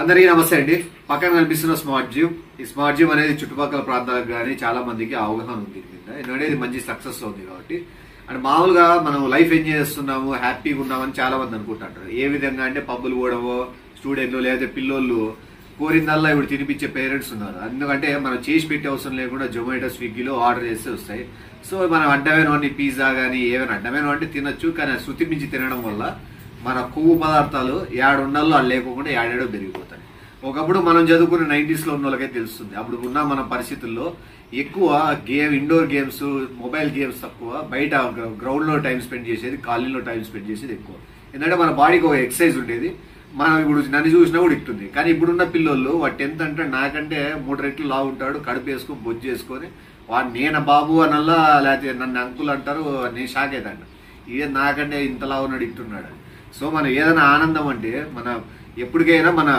అందరికీ నమస్తే అండి పక్కన కనిపిస్తున్న స్మార్ట్ జిమ్ ఈ స్మార్ట్ జిమ్ అనేది చుట్టుపక్కల ప్రాంతాలకు కానీ చాలా మందికి అవగాహన ఉంది దీని మీద ఎందుకంటే ఇది మంచి సక్సెస్ లో ఉంది కాబట్టి అండ్ మామూలుగా మనం లైఫ్ ఎంజాయ్ చేస్తున్నాము హ్యాపీగా ఉన్నామని చాలా మంది అనుకుంటుంటారు ఏ విధంగా అంటే పబ్బులు పోవడమో స్టూడెంట్లు లేదా పిల్లోళ్ళు కోరిందల్లా ఇప్పుడు తినిపించే పేరెంట్స్ ఉన్నారు ఎందుకంటే మనం చేసి పెట్టే అవసరం లేకుండా జొమాటో స్విగ్గీలో ఆర్డర్ చేస్తే వస్తాయి సో మనం అడ్డమైనవన్నీ పిజ్జా కానీ ఏమైనా అడ్డమైనవంటే తినొచ్చు కానీ అది శృతి మించి తినడం వల్ల మన కొవ్వు పదార్థాలు ఏడుండాలో అది లేకుండా ఏడాడో పెరిగిపోతాయి ఒకప్పుడు మనం చదువుకున్న నైంటీస్ లో ఉన్న వాళ్ళకైతే తెలుస్తుంది అప్పుడు ఉన్న మన పరిస్థితుల్లో ఎక్కువ game indoor games mobile games తక్కువ బయట గ్రౌండ్ లో టైం స్పెండ్ చేసేది కాలనీలో టైం స్పెండ్ చేసేది ఎక్కువ ఎందుకంటే మన బాడీకి ఒక ఎక్సర్సైజ్ ఉండేది మనం ఇప్పుడు నన్ను చూసినా కూడా ఇట్టుంది కానీ ఇప్పుడున్న పిల్లలు వాడు టెన్త్ అంటే నాకంటే మూడు రెట్లు లావు ఉంటాడు కడుపు వేసుకొని బొజ్జు చేసుకొని వాడు నేను బాబు అనల్లా లేకపోతే నన్ను అంకుల్ అంటారు నేను షాక్ అవుతాను ఇదే నాకంటే ఇంతలా ఉన్నాడు ఇట్టున్నాడు అని. సో మనం ఏదైనా ఆనందం అంటే మన ఎప్పటికైనా మన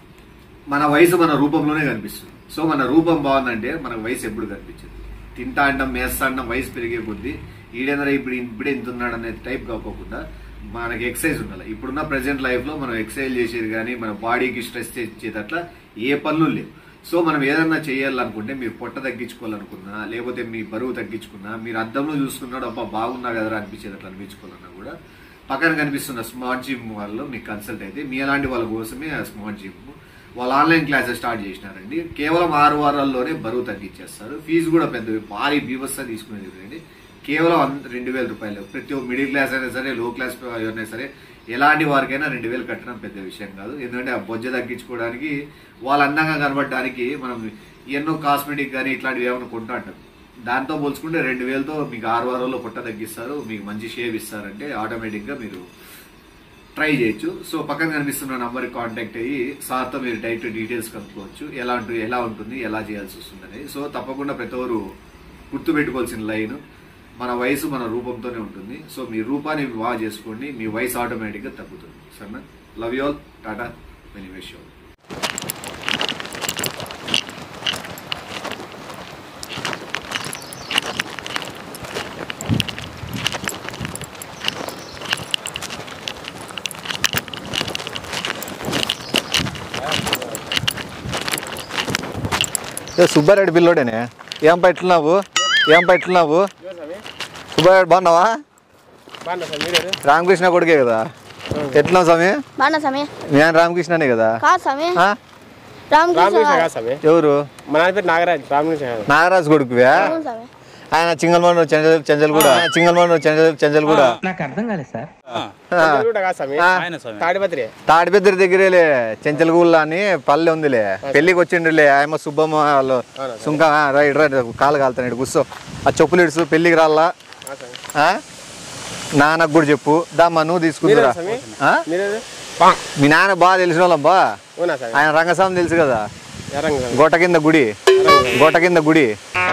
మన వయసు మన రూపంలోనే కనిపిస్తుంది సో మన రూపం బాగుందంటే మన వయసు ఎప్పుడు కనిపించదు తింటా అంటాం మేస్తా అంటాం వయసు పెరిగే కొద్దీ ఈడేంద్ర ఇప్పుడు ఇప్పుడే ఇంత ఉన్నాడు అనే టైప్ కాకోకుండా మనకి ఎక్సర్సైజ్ ఉండాలి ఇప్పుడున్న ప్రెసెంట్ లైఫ్ లో మనం ఎక్సర్సైజ్ చేసేది కానీ మన బాడీకి స్ట్రెస్ ఇచ్చేటట్లా ఏ పనులు లేవు సో మనం ఏదన్నా చేయాలనుకుంటే మీరు పొట్ట తగ్గించుకోవాలనుకున్నా లేకపోతే మీ బరువు తగ్గించుకున్నా మీరు అద్దంలో చూసుకున్నాడు అబ్బా బాగున్నా కదరా అనిపించేటట్లు అనిపించుకోవాలన్నా కూడా పక్కన కనిపిస్తున్న స్మార్ట్ జిమ్ వాళ్ళు మీకు కన్సల్ట్ అయితే మీ అలాంటి వాళ్ళ కోసమే ఆ స్మార్ట్ జిమ్ వాళ్ళు ఆన్లైన్ క్లాసెస్ స్టార్ట్ చేసినారండి కేవలం ఆరు వారాల్లోనే బరువు తగ్గించేస్తారు ఫీజు కూడా పెద్ద భారీ బీభత్స తీసుకునేది లేదండి కేవలం అన్- రెండు వేల రూపాయలు ప్రతి ఒక్క మిడిల్ క్లాస్ అయినా సరే లో క్లాస్ అయినా సరే ఎలాంటి వారికైనా రెండు వేలు కట్టడం పెద్ద విషయం కాదు ఎందుకంటే ఆ బొజ్జ తగ్గించుకోవడానికి వాళ్ళు అందంగా కనబడడానికి మనం ఎన్నో కాస్మెటిక్ కానీ ఇట్లాంటివి ఏమైనా కొంటూ అంటాం దాంతో పోల్చుకుంటే రెండు వేలతో మీకు ఆరు వారాల్లో పొట్ట తగ్గిస్తారు మీకు మంచి షేవ్ ఇస్తారంటే ఆటోమేటిక్గా మీరు ట్రై చేయొచ్చు సో పక్కన కనిపిస్తున్న నంబర్ కాంటాక్ట్ అయ్యి సార్తో మీరు డైరెక్ట్ డీటెయిల్స్ కనుక్కోవచ్చు ఎలా ఉంటుంది ఎలా ఉంటుంది ఎలా చేయాల్సి వస్తుంది అనేది సో తప్పకుండా ప్రతి ఒక్కరు గుర్తుపెట్టుకోవాల్సిన లైన్ మన వయసు మన రూపంతోనే ఉంటుంది సో మీ రూపాన్ని బాగా చేసుకోండి మీ వయసు ఆటోమేటిక్గా తగ్గుతుంది సరేనా love you all tata many wish you ఏ సుబ్బారెడ్డి పిల్లోడేనే ఏం పెట్టున్నావు ఏం పెట్టున్నావు సుబ్బారెడ్డి బాగున్నావా బాగున్నా సార్ మీరు రామకృష్ణ కొడుకే కదా ఎట్లున్నావు స్వామి బాగున్నా స్వామి నేను రామకృష్ణనే కదా కాదు స్వామి ఆ? రామకృష్ణ రామకృష్ణ కాదు. కాదు స్వామి ఎవరు మా నాన్న పేరు నాగరాజ్ రామకృష్ణ కాదు నాగరాజు కొడుకువే అవును స్వామి ఆయన చింగల్మోహన్ చెంచల్ చెంచల్ కూడా చింగల్మోహన్ చెంచల్ చెంచల్ కూడా నాకు అర్థం కాలేదు సార్ చెంచల్ కూడా కాదు స్వామి ఆ. ఆయన స్వామి తాడిపత్రి తాడిపెద్దరి దగ్గరేలే చెంచల్గూళ్ళ అని పల్లె ఉందిలే పెళ్ళికి వచ్చిండ్రులే ఆయమ్మ సుబ్బమ్మ వాళ్ళు అవునా సుంక ఆ, రైట్ రైట్ కాలు కాలుతాడు కూర్చో ఆ చెప్పులు ఇడుసు పెళ్ళికి రాల్లా ఆ స్వామి ఆ? నాన్నకు కూడా చెప్పు దామ్మా నువ్వు తీసుకుందురా మీరేనా స్వామి ఆ? మీరు మీ నాన్న బాగా తెలిసిన వాళ్ళబ్బా అవునా స్వామి ఆయన రంగస్వామి తెలుసు కదా ఎరంగ స్వామి గోట కింద గుడి గోట కింద గుడి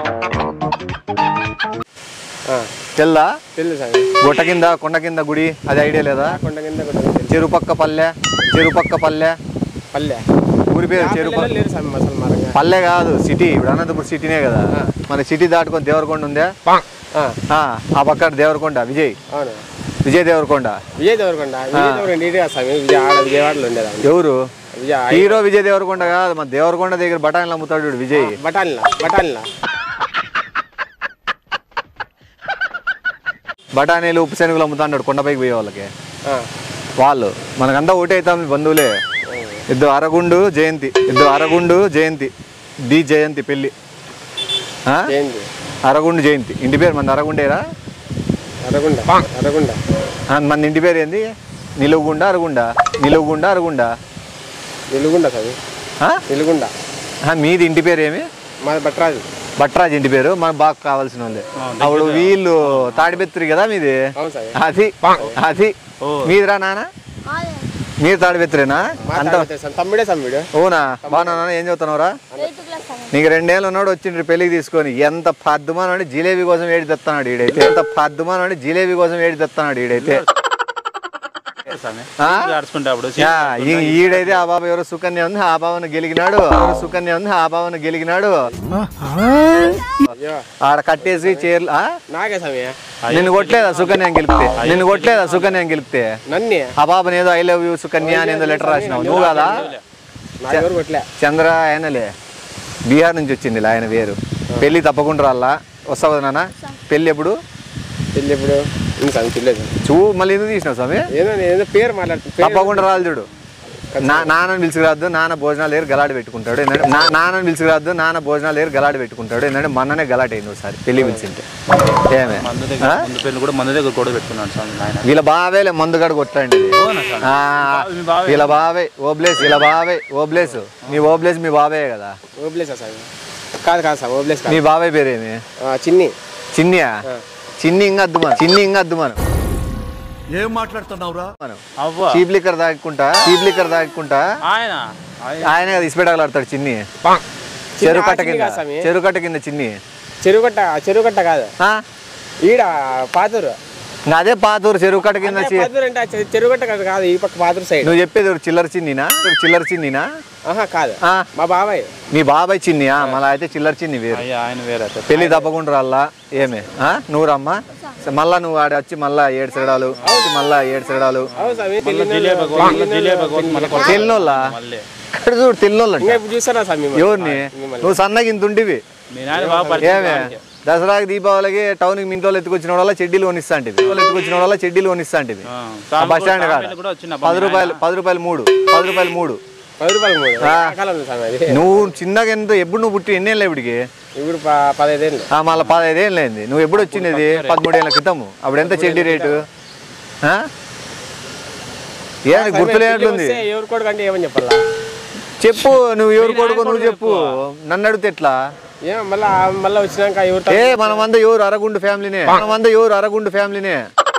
ఆ, తెల్దా తెలుసు స్వామి గొట్ట కింద కొండ కింద గుడి అది ఐడియా లేదా కొండ కింద కొండ కింద తెలుసు. చెరుపక్క పల్లె చెరుపక్క పల్లె పల్లె ఊరి పేరు ఆ చెరుపక్క పిల్లలు లేరు స్వామి మసలు మారంగా పల్లె కాదు సిటీ ఇప్పుడు అనంతపురం సిటీనే కదా ఆ. మన సిటీ దాటుకొని దేవరకొండ ఉందే ఆ, ఆ, ఆ పక్క దేవరకొండ విజయ్ అవును విజయ్ దేవరకొండ విజయ్ దేవరకొండ విజయ్ దేవరకొండ ఇదే కాదు స్వామి విజయ్ ఆడ విజయవాడలో ఉండేది ఎవరు విజయ్ హీరో విజయ్ దేవరకొండ కాదు మన దేవరకొండ దగ్గర బఠానీలు అమ్ముతాడు చూడు విజయ్ బఠానీలా బఠానీలా బఠానీలు ఉప్పు శనుగులు అమ్ముతాడు కొండపైకి పోయే వాళ్ళకి ఆ, వాళ్ళు మనకంతా ఒకటే అవుతాం బంధువులే ఇద్దరు అరగుండు జయంతి ఇద్దరు అరగుండు జయంతి డి జయంతి పెళ్ళి ఆ? ఏంది అరగుండు జయంతి ఇంటి పేరు మన అరగుండేరా అరగుండ అరగుండ ఆ, మన ఇంటి పేరు ఏంది నిలువుగుండ అరగుండ నిలువుగుండ అరగుండ వెలుగుండ స్వామి ఆ? వెలుగుండ ఆ, మీది ఇంటి పేరు ఏమి మాది భట్రాజు భట్రాజ్ ఇంటి పేరు మనకు బాగా కావాల్సిన వాళ్ళే అప్పుడు వీళ్ళు తాడిపెత్తురు కదా మీది అవును స్వామి అది అది మీదిరా నాన్న మాదే. మీరు తాడిపెత్తురేనా మా అంత తాడిపత్రి స్వామి. తమ్ముడే స్వామి వీడు అవునా బాగున్నా నాన్న ఏం చదువుతున్నావురా ఎయిత్ క్లాస్ స్వామి నీకు రెండేళ్ళు ఉన్నాడు వచ్చిండ్రు పెళ్లికి తీసుకొని ఎంత పద్దుమానం అంటే జిలేబీ కోసం ఏడి తెస్తున్నాడు ఈడైతే ఎంత పద్దుమానం అంటే జిలేబీ కోసం ఏడి తెస్తున్నాడు ఈడైతే స్వామి ఆ? ఆడుచుకుంటే అప్పుడు యా, ఈ- ఈడైతే ఆ బాబు ఎవరో సుకన్య ఉంది ఆ బాబును గెలిగినాడు ఎవరో సుకన్య ఉంది ఆ బాబును గెలిగినాడు అయ్యో ఆడ కట్టేసి చీరలు ఆ? నాగే స్వామి నిన్ను కొట్టలేదా సుకన్య గెలిపితే నిన్ను కొట్టలేదా సుకన్య గెలిపితే నన్నే ఆ బాబుని ఏదో ఐ లవ్ యూ సుకన్య అని ఏదో లెటర్ రాసినావు నువ్వు కదా నాకు ఎవరు కొట్టలే చంద్ర ఆయనలే బీహార్ నుంచి వచ్చింది ఇలా ఆయన వేరు పెళ్ళి తప్పకుండా రాల్లా వస్తావు కదా నాన్న పెళ్ళి ఎప్పుడు పెళ్ళి ఎప్పుడు ఇంకా స్వామి తెలియదు చూ మళ్ళీ ఎందుకు తీసినావు స్వామి ఏదో నేను ఏదో పేరు మాట్లాడుతున్నా తప్పకుండా రాలి చూడు నా నాన్నని పిలుచుకురాద్దు నాన్న భోజనాలు ఏరు గలాడి పెట్టుకుంటాడు ఏంటంటే నా నాన్నని పిలుచుకురాద్దు నాన్న భోజనాలు ఏరు గలాడి పెట్టుకుంటాడు ఏంటంటే మొన్ననే గలాట అయింది ఒకసారి పెళ్లి పిలిచింటే ఏమే మందు దగ్గర ఆ? మందు పెళ్ళి కూడా మందు దగ్గర కూడా పెట్టుకున్నాడు స్వామి నాయన వీళ్ళ బావేలే మందు గడ కొట్టండి ఇది. అవునా స్వామి? ఆ, మీ బావే. వీళ్ళ బావే ఓబ్లేస్ వీళ్ళ బావే ఓబ్లేస్ మీ ఓబ్లేస్ మీ బావే కదా ఓబ్లేసా స్వామి కాదు కాదు స్వామి ఓబ్లేస్ మీ కాదు బావే పేరేమి ఆ, చిన్ని చిన్నియా చిన్ని ఇంకా అద్దు మనం చిన్ని ఇంకా అద్దు మనం ఏం మాట్లాడుతున్నావురా మనం అవ్వ చీప్ లిక్కర్ తాగుకుంటా చీప్ లిక్కర్ తాగుకుంటా ఆయన ఆయన- ఆయన కదా ఇసుపెట్టగలుగుతాడు చిన్ని చిన్ని చెరువు ఆ కట్ట చిన్ని కింద కాదు స్వామి చెరువు కట్ట కింద చిన్ని చెరువు కట్ట చెరువు కట్ట కాదు ఆ? ఈడ పాతూరు ఇంకా అదే పాతూరు చెరువు కట్ట కింద అంటే చి- పాతూరు అంటే ఆ చె- చెరువు కట్ట కాదు కాదు ఈ పక్క పాతూరు సైడ్ నువ్వు చెప్పేది ఎవరు చిల్లర చిన్నినా ఎవరు చిల్లర చిన్నినా ఆహా కాదు ఆ, మా బాబాయ్ మీ బాబాయ్ చిన్నియా మళ్ళీ అయితే చిల్లర చిన్ని వేరు అయ్యా ఆయన వేరే అతను. పెళ్లి తప్పకుండా రాల్లా ఏమే ఆ? నువ్వు రమ్మా మళ్ళా నువ్వు ఆడ వచ్చి మళ్ళా ఏడు సిరడాలు వచ్చి మళ్ళా ఏడు సిరడాలు అవును స్వామి మళ్ళీ తెలియని జిలేబీ వాళ్ళు- భగవాన్, మళ్ళీ తెలియని జిలేబీ వాళ్ళు భగవాన్ మళ్ళీ కొడతాడు. తెలియనోళ్ళ మళ్ళీ ఇక్కడ చూడు తెలియనోళ్ళంట ఇంకా ఇప్పుడు చూస్తారా స్వామి మిమ్మల్ని? ఎవరిని మిమ్మల్ని. నువ్వు సన్నగా ఇంత ఉండివి మీ నాయన బాగా పరిచయం ఏమే వాడికి. దసరాకి దీపావళికి టౌన్కి మీ ఇంట్లో ఎత్తుకొచ్చిన వాళ్ళ చెడ్డీలు కొనిస్తా అంటే ఎత్తుకొచ్చిన వాళ్ళ చెడ్డీలు కొనిస్తా అంటే ఆ, ఆ బస్ స్టాండ్ తాంబేలు కాడ కూడా వచ్చిన పది రూపాయలు పది రూపాయలు మూడు పది రూపాయలు మూడు పది రూపాయలు మూడు ఆ. రకాలు ఉంది స్వామి అది నువ్వు చిన్నగా ఎంత ఎప్పుడు నువ్వు పుట్టి ఎన్నేళ్ళు ఇప్పటికి ఇప్పుడు ప- పదహైదేళ్ళు ఆ, మళ్ళీ పదహైదేళ్ళు అయింది నువ్వు ఎప్పుడు వచ్చినది పదమూడేళ్ళ క్రితము అప్పుడు ఎంత చెడ్డీ రేటు ఆ? ఏ నీకు గుర్తులేనట్లుంది వస్తే ఎవరు కొడుకు అంటే ఏమని చెప్పాలా చెప్పు నువ్వు ఎవరు కొడుకు నువ్వు చెప్పు నన్ను అడిగితే ఎట్లా ఏం మళ్ళా మళ్ళీ వచ్చినాక ఎవరు ఏ మనమంతా ఎవరు అరగుండు ఫ్యామిలీనే మనమంతా ఎవరు అరగుండు ఫ్యామిలీనే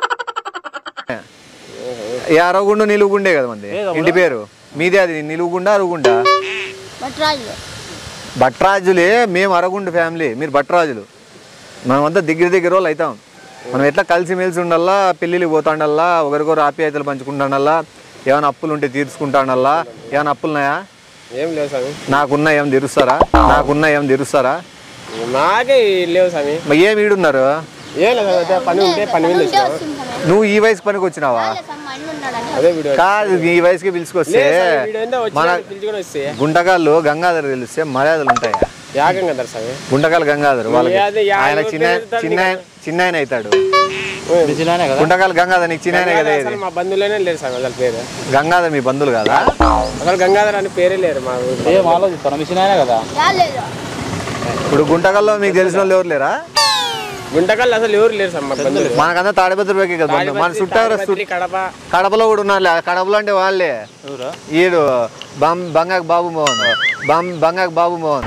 ఏ అరగుండు నిలుగుండే కదా మంది ఇంటి పేరు మీదే అది నిలుగుండా అరుగుండా భట్రాజులు భట్రాజులే మేము అరగుండు ఫ్యామిలీ మీరు భట్రాజులు మనమంతా దగ్గర దగ్గర వాళ్ళు అవుతాం మనం ఎట్లా కలిసిమెలిసి ఉండాలా పెళ్ళిళ్ళకి పోతాండల్లా ఒకరికొకరు ఆప్యాయతలు పంచుకుంటాడల్లా ఏమైనా అప్పులు ఉంటే తీర్చుకుంటాడల్లా ఏమైనా అప్పులున్నాయా ఏం లేవు స్వామి నాకున్న ఏం తెరుస్తారా నాకున్న ఏం తెరుస్తారా నాకే లేవు స్వామి మరి ఏం ఈడున్నారు ఏం లేదు స్వామి, అదే పని ఉంటే పని మీద ఉంటే వచ్చినావు వస్తుంది సమయం. నువ్వు ఈ వయసు పనికి వచ్చినావా వాళ్ళ సమ్మ అన్న ఉన్నాడని అదే వీడియో కాదు ఈ వయసుకి పిలుచుకొస్తే లేదు స్వామి, వీడు ఏందో మన వచ్చి పిలుచుకొని వస్తే గుంటకాళ్ళు గంగాధర్ తెలిస్తే మర్యాదలు ఉంటాయా యాగం కదా స్వామి గుంటకాలు గంగాధర్ వాళ్ళకి అదే యా- ఆయన ఎవరు చిన్న తెలుస్తాడు చిన్న చిన్న ఆయన అవుతాడు మీ చిన్నాయనే కదా గుంటకాలు గంగాధర్ నీకు చిన్న ఆయనే కదా ఇది అసలు మా బంధువులేనే లేరు స్వామి అసలు పేరు గంగాధర్ మీ బంధువులు కదా అసలు గంగాధర్ అని పేరే లేరు మా ఊర్లో. ఏం ఆలోచిస్తాను మీ చిన్నాయనే కదా రాలేదు ఇప్పుడు గుంటకల్లో మీకు తెలిసిన వాళ్ళు ఎవరు లేరా గుంటకల్లో అసలు ఎవరు లేరు స్వామి మా బంధువులు మనకంతా తాడిపత్రి పోయి కదా బంధువు. మన చుట్టారు తాడిపత్రి, కడప కడపలో కూడా ఉన్నారు కడపలో అంటే వాళ్ళే ఎవరు ఈడు బం బంగాకు బాబు మోహన్ బం బంగాకు బాబు మోహన్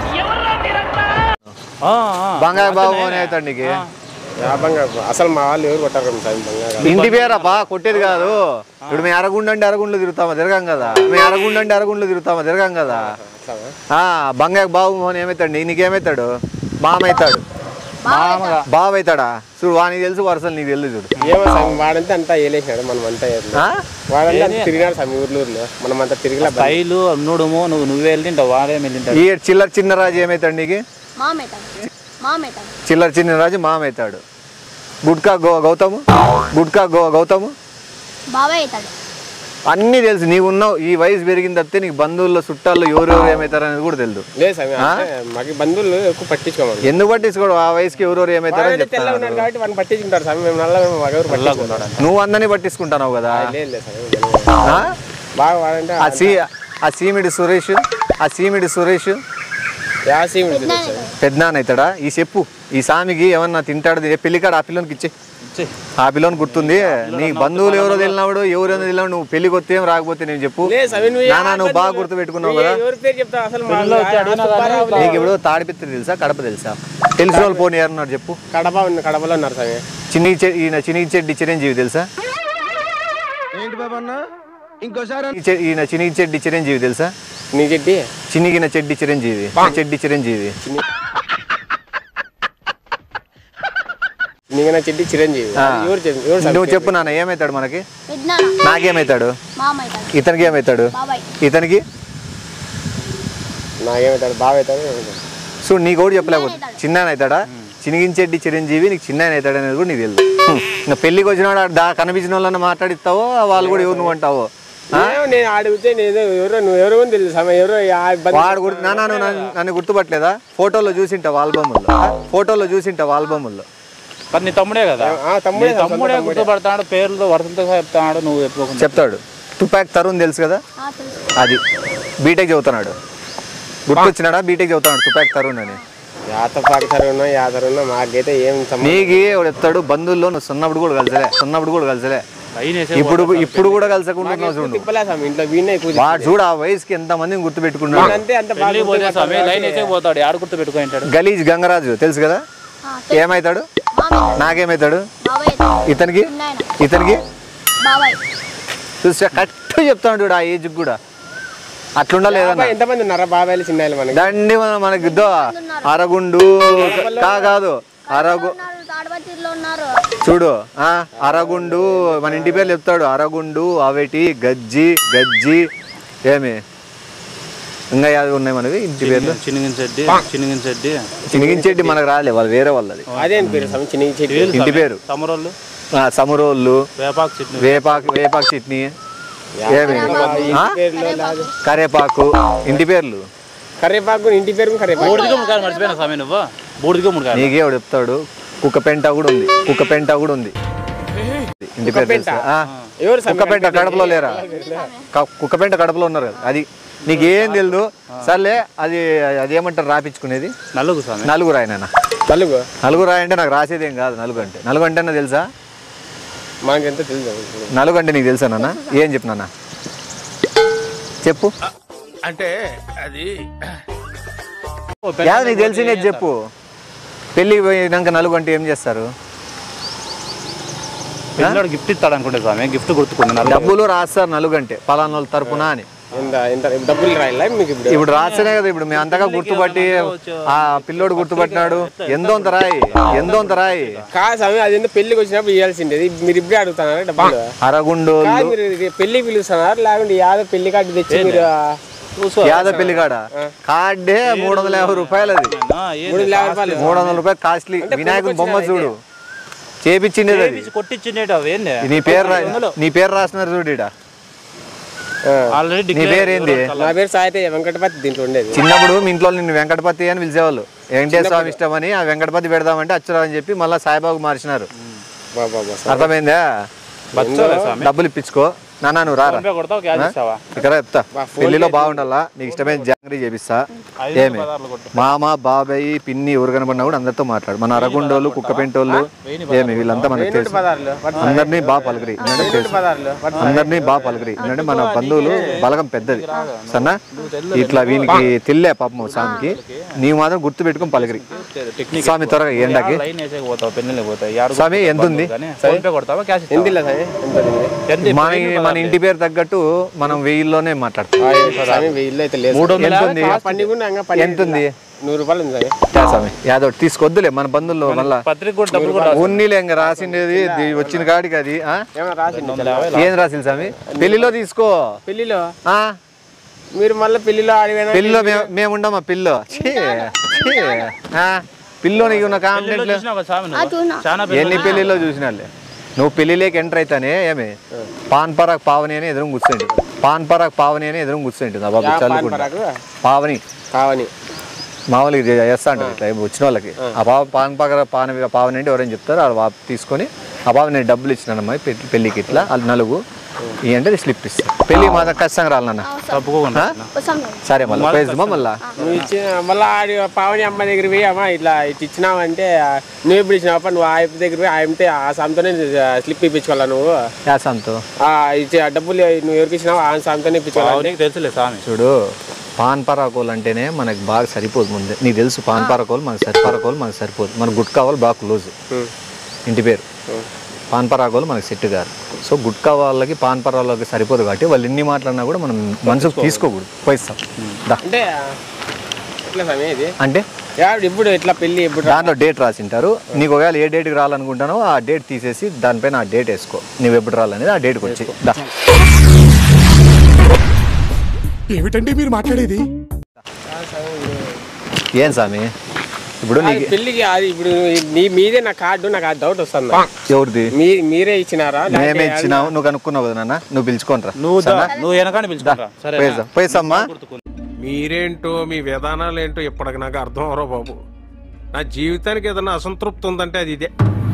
ఆ, ఆ. బంగాకు బాబు మోహన్ అవుతాడు నీకు యాభంగా అసలు మా వాళ్ళు ఎవరు కొట్టారు స్వామి బంగారు ఇంటి పేరప్పా కొట్టేది కాదు ఇప్పుడు మేము అరగుండు అంటే అరగుండ్లు తిరుగుతామా తిరగం కదా మేము అరగుండు అంటే అరగుండ్లు తిరుగుతామా తిరగం కదా అట్లానా? ఆ బంగాకు బాబు మోహన్ ఏమవుతాడు నీకేమవుతాడు మామవుతాడు బాబు అవుతాడా చూడు వానికి తెలుసు వరుసలు నీకు తెలుసు చూడు ఏమో స్వామి వాడంతా అంతా ఏలేసినాడు మనం అంతా ఏర్లు. ఆ? వాడంతా అంతా తిరిగినాడు స్వామి ఊర్లు ఊర్లో మనం అంతా తిరిగిలా స్టైలు అన్నుడుము నువ్వు నువ్వే వెళ్ళింటావు వాడే వెళ్ళింటాడు ఈ చిల్లర చిన్న రాజు ఏమవుతాడు నీకు మామేతాడు మామేతాడు చిల్లర చిన్న రాజు మామవుతాడు గుడ్కా గౌ గౌతము గుడ్కా గౌ గౌతము బాబాయ్ అవుతాడు అన్నీ తెలుసు నీవు ఉన్నావు ఈ వయసు పెరిగిన తప్పితే నీకు బంధువుల్లో చుట్టాల్లో ఎవరెవరు ఏమవుతారు అనేది కూడా తెలుసు లేదు స్వామి అంటే మాకు బంధువులు ఎక్కువ పట్టించుకోమని ఎందుకు పట్టించుకోడు ఆ వయసుకి ఎవరెవరు ఏమవుతారని వాడంటే తెల్ల చెప్తాను ఉన్నాడు కాబట్టి వాడిని పట్టించుకుంటారు స్వామి మేము నల్ల మేము మగెవరు పట్టించుకుంటాడు నువ్వు అందరినీ పట్టించుకుంటున్నావు కదా లేదు లేదు స్వామి ఆ? బాగా వాడంటే ఆ సీ ఆ సీమిడి సురేష్ ఆ సీమిడి సురేష్ యాసీ ఉంటుంది పెద్దనాన్న అవుతాడా ఈ చెప్పు ఈ సామికి ఏమన్నా తింటాడు ఏ పెళ్లికాడ ఆ పిల్లోనికి ఇచ్చే ఇచ్చేయ్. ఆ పిల్లోని గుర్తుంది నీ బంధువులు ఎవరో తెలిసినప్పుడు ఎవరో తెలిసినప్పుడు నువ్వు పెళ్లికి వస్తే ఏం రాకపోతే నేను చెప్పు లేదు స్వామి నువ్వు నానా నువ్వు బాగా గుర్తు పెట్టుకున్నావు కదా ఎవరి పేరు చెప్తావు అసలు మా పెళ్ళిలో వచ్చి అడిగినా కానీ సుబ్బారావు నీకు ఇప్పుడు తాడిపిత్రి తెలుసా కడప తెలుసా తెలిసిన వాళ్ళు పోనీ ఎవరన్నారు చెప్పు కడప ఉంది కడపలో ఉన్నారు స్వామి చిన్ని చె- ఈయన చిన్ని చెడ్డి చిరంజీవి తెలుసా ఏంటి బాబా అన్న ఇంకోసారి ఈ చె- ఈయన చిన్ని చెడ్డి చిరంజీవి తెలుసా నీ చెడ్డి చిన్నిగిన చెడ్డి చిరంజీవి చెడ్డి చిరంజీవి నీకు చెడ్డి చిరంజీవి ఆ. ఎవరు చెప్పు ఎవరు స్వామి నువ్వు చెప్పు నాన్న ఏమవుతాడు మనకి పెద్దనాన్న నాకేమవుతాడు మామ అవుతాడు ఇతనికి ఏమవుతాడు బాబాయ్ ఇతనికి నాకేమవుతాడు బాగా అవుతాడు ఏమవుతాడు? చూడు నీకు కూడా చెప్పలేకపోతే చిన్న అవుతాడా చినిగించెడ్డి చిరంజీవి నీకు చిన్న అవుతాడు అనేది కూడా నీకు తెలియదు హ్మ్. ఇంకా పెళ్ళికి వచ్చిన వాడు దా కనిపించిన వాళ్ళని మాట్లాడిస్తావో వాళ్ళు కూడా ఎవరు నువ్వు అంటావో ఏమో నేను అడిగితే నేను ఎవరో నువ్వు ఎవరో అని తెలుసు స్వామి ఎవరో ఆ ఇబ్బంది వాడు గుర్తు నాన్న నువ్వు నన్ను- నన్ను గుర్తుపట్టలేదా ఫోటోలో చూసింటావు ఆల్బముల్లో ఫోటోలో చూసింటావు ఆల్బముల్లో మరి నీ తమ్ముడే కదా ఆ, తమ్ముడే, నీ తమ్ముడే గుర్తుపడతాడు పేర్లతో వరుసలతో చెప్తాడు నువ్వు చెప్పుకోకుండా చెప్తాడు తుపాక్ తరుణ్ తెలుసు కదా ఆ, తెలుసు అది బీటెక్ చదువుతున్నాడు గుర్తొచ్చినాడా బీటెక్ చదువుతున్నాడు తుపాక్ తరుణ్ అని యాత పాకిసారి ఉన్నా యాదరు ఉన్నా మాకైతే ఏం సంబంధం నీకు వాడు చెప్తాడు బంధువుల్లో నువ్వు సున్నప్పుడు కూడా కలిసలే సున్నప్పుడు కూడా కలిసలే లైన్ వేసే ఇప్పుడు ఇప్పుడు కూడా కలిసకుండా ఉన్నావు చూడు తిప్పలే స్వామి ఇంట్లో వీణే కూర్చో వాడు చూడు ఆ వయసుకి ఎంత మందిని గుర్తు పెట్టుకున్నాడు అంతే అంత బాగా పెళ్లి పోతే స్వామి లైన్ వేసే పోతాడు ఆడు గుర్తు పెట్టుకుంటాడు గలీజ్ గంగరాజు తెలుసు కదా ఆ, తెలుసు. ఏమైతాడు మామయ్య నాకేమైతాడు బాబాయ్ అవుతాడు ఇతనికి చిన్నాయన ఇతనికి బాబాయ్ చూసా కరెక్ట్ చెప్తాడు చూడు ఆ ఏజ్ కూడా అట్లుండాలి ఏదన్నా బాబాయ్ ఎంతమంది ఉన్నారా బాబాయ్లు చిన్నాయిలు మనకి దండి మన మనకి ఇద్దో అరగుండు కా కాదు అరగు ఉన్నారు తాడపత్రిలో ఉన్నారు చూడు ఆ అరగుండు మన ఇంటి పేర్లు చెప్తాడు అరగుండు అవేటి గజ్జి గజ్జి ఏమి ఇంకా యాది ఉన్నాయి మనవి ఇంటి పేర్లు చిన్నగిన చెడ్డి చిన్నగిన చెడ్డి చినిగించేటి మనకు రాలే వాళ్ళు వేరే వాళ్ళది అదేం పేరు స్వామి చిన్న చెట్టు ఇంటి పేరు తమరోళ్ళు ఆ, సమరోళ్ళు వేపాకు చెట్టు వేపాకు వేపాకు చట్నీ ఏమి ఆ? పేరులో లేదు. కరేపాకు ఇంటి పేర్లు కరివేపాకు ఇంటి పేరు కరివేపాకు బూడిదిగా ముడు కాదు మర్చిపోయినా స్వామి నువ్వు బూడిదిగా ముడు కాదు నీకే వాడు చెప్తాడు కుక్క పెంట కూడా ఉంది కుక్క పెంట కూడా ఉంది ఇంటి పేరు తెలుసా? ఆ. ఎవరు స్వామి కుక్క పెంట కడపలో లేరా క- కుక్క పెంట కడపలో ఉన్నారు కదా అది నీకేం తెలియదు సర్లే అది అది ఏమంటారు రాపించుకునేది నలుగు స్వామి నలుగురు ఆయన తెలుగు నలుగురు రాయి అంటే నాకు రాసేది ఏం కాదు నలుగు అంటే నలుగు అంటే తెలుసా మనకెంత తెలుసు నలుగు అంటే నీకు తెలుసా నాన్న ఏం చెప్పు నాన్న చెప్పు అంటే అది యాద నీకు తెలిసిందే చెప్పు పెళ్ళికి పోయినాక నలుగు అంటే ఏం చేస్తారు పిల్లడు గిఫ్ట్ ఇస్తాడు అనుకుంటే స్వామి గిఫ్ట్ గుర్తుకుంది నలుగు డబ్బులు రాస్తారు నలుగు అంటే పలానా వాళ్ళ తరపున అని ఎంత ఎంత డబ్బులు రాయాలా మీకు ఇప్పుడు ఇప్పుడు రాస్తేనే కదా ఇప్పుడు మేము అంతగా గుర్తుపట్టి ఆ పిల్లోడు గుర్తుపట్టినాడు ఎంతో అంత రాయి ఎంతో అంత రాయి కాదు స్వామి అది ఎందుకు పెళ్లికి వచ్చినప్పుడు ఇవ్వాల్సిండేది మీరు ఇప్పుడే అడుగుతున్నారా డబ్బులు అరగుండు కాదు మీరు ఇది పెళ్లికి పిలుస్తున్నారు లేకుంటే యాదో పెళ్లి కార్డు తెచ్చి మీరు యాద పెళ్లి కాడ కార్డే మూడు వందల యాభై రూపాయలు అది ఆ, ఏంది? మూడు యాభై రూపాయలు మూడు వందల రూపాయలు కాస్ట్లీ వినాయకుని బొమ్మ చూడు చేపించిండేది అది చేపించి కొట్టించిండేట ఏంది నీ పేరు రా నీ పేరు రాసినారు చూడు ఈడ ఆల్రెడీ నీ పేరు ఏంది నా పేరు సాయితే వెంకటపతి దీంట్లో ఉండేది చిన్నప్పుడు మీ ఇంట్లో నిన్ను వెంకటపతి అని పిలిచేవాళ్ళు వెంకటేశ్వర స్వామి ఇష్టం అని ఆ వెంకటపతి పెడదామంటే అచ్చురా అని చెప్పి మళ్ళీ సాయిబాబు మార్చినారు బాబా బాబా అర్థమైందా బచ్చోలే స్వామి డబ్బులు ఇప్పించుకో నాన్న నువ్వు రారా ఫోన్పే కొడతావు క్యాష్ ఇస్తావా ఇక్కడ చెప్తా పెళ్లిలో బాగుండాలా నీకు ఇష్టమైన జాంగ్రీ చేపిస్తా ఐదు ఏమి పదార్లు కొట్టు మామ బాబాయ్ పిన్ని ఎవరు కనబడినా కూడా అందరితో మాట్లాడు మన అరగుండోళ్ళు కుక్కపెంటోళ్ళు ఏమి వీళ్ళంతా మనకు తెలుసు పదార్లు అందరినీ బాగా పలకరి ఎందుకంటే తెలుసు పదార్లు అందరినీ బాగా పలకరి ఎందుకంటే మన బంధువులు బలగం పెద్దది సన్నా ఇట్లా వీనికి తెల్లే పాపం స్వామికి నీవు మాత్రం గుర్తు పెట్టుకొని పలకరి టెక్నిక్ స్వామి త్వరగా ఎండకి లైన్ వేసే పోతావు పెళ్ళిళ్ళకి పోతావు యారు స్వామి ఎంత ఉంది ఫోన్ పే కొడతావా క్యాష్ ఎంత ఇలా సాయి ఎంత ఉంది? ఎంత మన మన ఇంటి పేరు తగ్గట్టు మనం వెయ్యిల్లోనే మాట్లాడతాం ఆ, స్వామి వెయ్యిలో అయితే లేదు మూడు వందల ఎంత యాభై ఉంది ఆ, పన్నీర్ కూడా ఇంకా పన్నీర్ ఎంత ఉంది నూరు రూపాయలు ఉంది సాయి యా స్వామి యాదవ్ తీసుకొద్దులే మన బంధువుల్లో మళ్ళా పత్రిక కూడా డబ్బులు కూడా ఉన్నీలే ఇంకా రాసిండేది ఇది వచ్చిన కాడికి అది ఆ? ఏమన్నా రాసింది ఏం రాసింది స్వామి పెళ్లిలో తీసుకో పెళ్లిలో ఆ మీరు మళ్ళీ పెళ్లిలో ఆడిపోయినా పెళ్ళిలో మేము మేము ఉండమా పిల్లో ఛీ, ఛీ. ఆ, పిల్లో నీకు ఉన్న కాంప్లైంట్లు చూసినావు కదా స్వామి ఆ, నువ్వు? చూసినా. చాలా ఎన్ని పెళ్లిలో చూసినాలే నువ్వు పెళ్లిలోకి ఎంటర్ అయితేనే ఏమి పాన్ పరాక్ పావని అని ఎదురు కూర్చుంటి పాన్ పరాక్ పావని అని ఎదురు కూర్చుంటుంది ఆ బాబు చల్లుకుంటా పరాకు పావని కావని మామూలుగా ఇది చేస్తా అంటారు ఇట్లా వచ్చిన వాళ్ళకి ఆ పాప పాన్ పగర పాన పావని అంటే ఎవరైనా చెప్తారు ఆ పాప తీసుకొని ఆ పాప నేను డబ్బులు ఇచ్చినానమ్మా పెళ్లి- పెళ్లికి ఇట్లా వాళ్ళు నలుగు ఈ అంటే స్లిప్ ఇస్తా పెళ్లి మాత్రం ఖచ్చితంగా రాలన్న తప్పుకోకుండా వస్తాం సరే మళ్ళీ పోయేద్దామా మళ్ళా నువ్వు ఇచ్చిన మళ్ళీ ఆడి పావని అమ్మ దగ్గర పోయి అమ్మ ఇట్లా ఇట్లా ఇచ్చినావంటే ఆ, నువ్వు ఎప్పుడు ఇచ్చినావప్ప నువ్వు ఆ అయ్యప్ప దగ్గర పోయి ఆయనతో ఆ సాంతోనే స్లిప్ ఇప్పించుకోవాలా నువ్వు యాసంతో ఆ ఇచ్చే ఆ డబ్బులు నువ్వు ఎవరికి ఇచ్చినావు ఆ సాంతోనే ఇప్పించుకోవాలి నీకు తెలుసులే స్వామి చూడు పాన్ పరాకోలు అంటేనే మనకు బాగా సరిపోదు ముందే నీకు తెలుసు పాన్ పరాకోలు మనకు సరి పరాకోలు మనకు సరిపోదు మనకు గుట్కా వాళ్ళు బాగా క్లోజ్ ఇంటి పేరు పాన్ పరాకోలు మనకు సెట్ కాదు సో గుట్కా వాళ్ళకి పాన్ పరా వాళ్ళకి సరిపోదు కాబట్టి వాళ్ళు ఎన్ని మాట్లాడినా కూడా మనం మనసుకు తీసుకోకూడదు పోయిస్తాం దా అంటే ఎట్లా సమయం ఇది అంటే యాడు ఇప్పుడు ఎట్లా పెళ్లి ఎప్పుడు దాంట్లో డేట్ రాసింటారు నీకు ఒకవేళ ఏ డేట్కి రావాలనుకుంటానో ఆ డేట్ తీసేసి దానిపైన ఆ డేట్ వేసుకో నువ్వు ఎప్పుడు రావాలనేది ఆ డేట్కి వచ్చి దా ఏమిటండి మీరు మాట్లాడేది ఏం స్వామి ఇప్పుడు అది నీకు పెళ్లికి అది ఇప్పుడు నీ మీదే నా కార్డు నాకు ఆ డౌట్ వస్తుంది ఎవరిది మీ మీరే ఇచ్చినారా మేమే లేకపోతే ఇచ్చినావు నువ్వు కనుక్కున్నావు కదా నాన్న నువ్వు పిలుచుకోనరా నువ్వు దా, నువ్వు వెనకాని పిలుచుకుంటా సరే పోయేసా పోయేసమ్మా మీరేంటో మీ విధానాలు ఏంటో ఇప్పటికి నాకు అర్థం అవరో బాబు నా జీవితానికి ఏదైనా అసంతృప్తి ఉందంటే అది ఇదే